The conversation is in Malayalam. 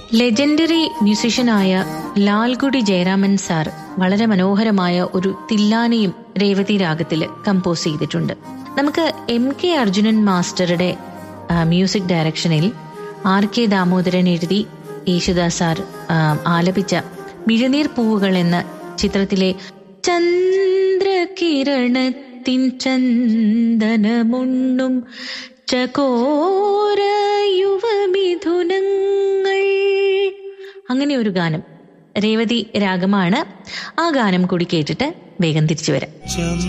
ലെജൻഡറി മ്യൂസിഷ്യനായ ലാൽഗുഡി ജയരാമൻ സാർ വളരെ മനോഹരമായ ഒരു തില്ലാനയും രേവതി രാഗത്തിൽ കമ്പോസ് ചെയ്തിട്ടുണ്ട് നമുക്ക് എം കെ അർജുനൻ മാസ്റ്ററുടെ ആ, മ്യൂസിക് ഡയറക്ഷനിൽ ആർ കെ ദാമോദരൻ എഴുതി യേശുദാസ് സാർ ആ, ആലപിച്ച മിഴുനീർ പൂവുകൾ എന്ന ചിത്രത്തിലെ ചന്ദ്രകിരണത്തിൻ ചന്ദനമുണ്ണും ചകോര യുവമിഥുനങ്ങൾ അങ്ങനെ ഒരു ഗാനം രേവതി രാഗമാണ് ആ ഗാനം കൂടി കേട്ടിട്ട് വേഗം തിരിച്ചു വരാം